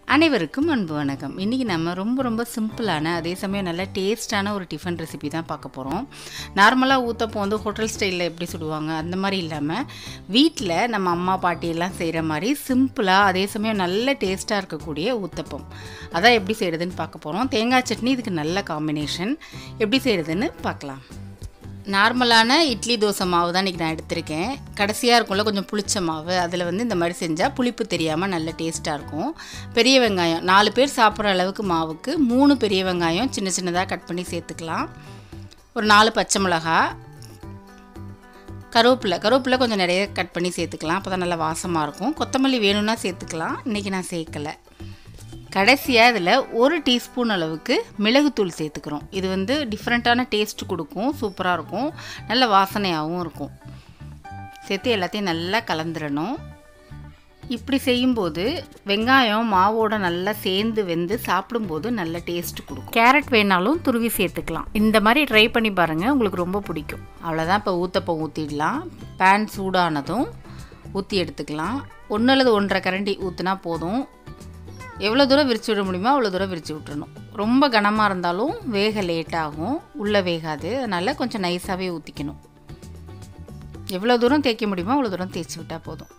அனைவருக்கும் அன்பு வணக்கம் இன்றைக்கி நம்ம ரொம்ப ரொம்ப சிம்பிளான அதே சமயம் நல்ல டேஸ்டான ஒரு டிஃபன் ரெசிபி தான் பார்க்க போகிறோம் நார்மலாக ஊத்தப்போ வந்து ஹோட்டல் ஸ்டைலில் எப்படி சுடுவாங்க அந்த மாதிரி இல்லாமல் வீட்டில் நம்ம அம்மா பாட்டி எல்லாம் செய்கிற மாதிரி சிம்பிளாக அதே சமயம் நல்ல டேஸ்ட்டாக இருக்கக்கூடிய ஊத்தப்பம் அதான் எப்படி செய்கிறதுன்னு பார்க்க போகிறோம் தேங்காய் சட்னி இதுக்கு நல்ல காம்பினேஷன் எப்படி செய்கிறதுன்னு பார்க்கலாம் நார்மலான இட்லி தோசை மாவு தான் இன்றைக்கி நான் எடுத்திருக்கேன் கடைசியாக இருக்கும்ல கொஞ்சம் புளிச்ச மாவு அதில் வந்து இந்த மாதிரி செஞ்சால் புளிப்பு தெரியாமல் நல்ல டேஸ்ட்டாக இருக்கும் பெரிய வெங்காயம் நாலு பேர் சாப்பிட்ற அளவுக்கு மாவுக்கு மூணு பெரிய வெங்காயம் சின்ன சின்னதாக கட் பண்ணி சேர்த்துக்கலாம் ஒரு நாலு பச்சை மிளகா கருவேப்பிலை கருவேப்பிலை கொஞ்சம் நிறைய கட் பண்ணி சேர்த்துக்கலாம் அப்போ தான் நல்லா வாசமாக இருக்கும் கொத்தமல்லி வேணும்னா சேர்த்துக்கலாம் இன்றைக்கி நான் சேர்க்கலை கடைசியாக இதில் ஒரு டீஸ்பூன் அளவுக்கு மிளகுத்தூள் சேர்த்துக்கிறோம் இது வந்து டிஃப்ரெண்ட்டான டேஸ்ட் கொடுக்கும் சூப்பராக இருக்கும் நல்ல வாசனையாகவும் இருக்கும் சேர்த்து எல்லாத்தையும் நல்லா கலந்துடணும் இப்படி செய்யும்போது வெங்காயம் மாவோட நல்லா சேர்ந்து வெந்து சாப்பிடும்போது நல்ல டேஸ்ட் கொடுக்கும் கேரட் வேணாலும் துருவி சேர்த்துக்கலாம் இந்த மாதிரி ட்ரை பண்ணி பாருங்கள் உங்களுக்கு ரொம்ப பிடிக்கும் அவ்வளோதான் இப்போ ஊத்தப்போ ஊற்றிடலாம் பேன் சூடானதும் ஊற்றி எடுத்துக்கலாம் ஒன்று அல்லது ஒன்றரை கரண்டி ஊற்றினா போதும் எவ்வளோ தூரம் விரிச்சு விட முடியுமோ அவ்வளோ தூரம் விரிச்சு விட்டுறணும் ரொம்ப கனமாக இருந்தாலும் வேக லேட் ஆகும் உள்ளே வேகாது அதனால் கொஞ்சம் நைஸாகவே ஊற்றிக்கணும் எவ்வளோ தூரம் தேய்க்க முடியுமோ அவ்வளோ தூரம் தேய்ச்சி விட்டால் போதும்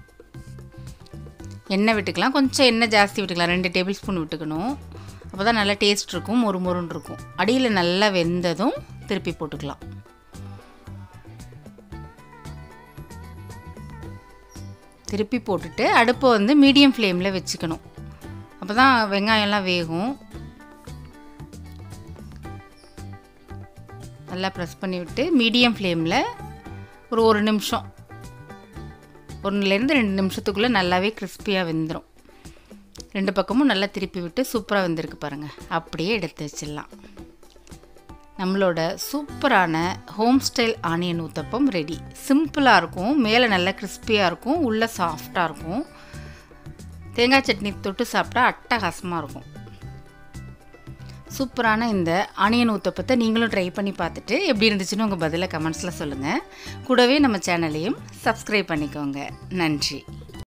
எண்ணெய் விட்டுக்கலாம் கொஞ்சம் எண்ணெய் ஜாஸ்தி விட்டுக்கலாம் ரெண்டு டேபிள் ஸ்பூன் விட்டுக்கணும் அப்போ தான் நல்லா டேஸ்ட் இருக்கும் மொறு மொறுன்னு இருக்கும் அடியில் நல்லா வெந்ததும் திருப்பி போட்டுக்கலாம் திருப்பி போட்டுட்டு அடுப்பை வந்து மீடியம் ஃப்ளேமில் வச்சுக்கணும் அப்போ தான் வெங்காயம்லாம் வேகும் நல்லா ப்ரெஸ் பண்ணி விட்டு மீடியம் ஃப்ளேமில் ஒரு ஒரு நிமிஷம் ஒன்றுலேருந்து ரெண்டு நிமிஷத்துக்குள்ளே நல்லாவே கிறிஸ்பியாக வெந்துடும் ரெண்டு பக்கமும் நல்லா திருப்பி விட்டு சூப்பராக வெந்திருக்கு பாருங்கள் அப்படியே எடுத்து வச்சிடலாம் நம்மளோட சூப்பரான home style onion uttapam ready சிம்பிளாக இருக்கும் மேலே நல்லா கிறிஸ்பியாக இருக்கும் உள்ளே சாஃப்டாக இருக்கும் தேங்காய் சட்னி தொட்டு சாப்பிட்டா அட்டகாசமாக இருக்கும் சூப்பரான இந்த ஆனியன் ஊத்தப்பத்தை நீங்களும் ட்ரை பண்ணி பார்த்துட்டு எப்படி இருந்துச்சுன்னு உங்கள் பதிலை கமெண்ட்ஸில் சொல்லுங்கள் கூடவே நம்ம சேனலையும் சப்ஸ்கிரைப் பண்ணிக்கோங்க நன்றி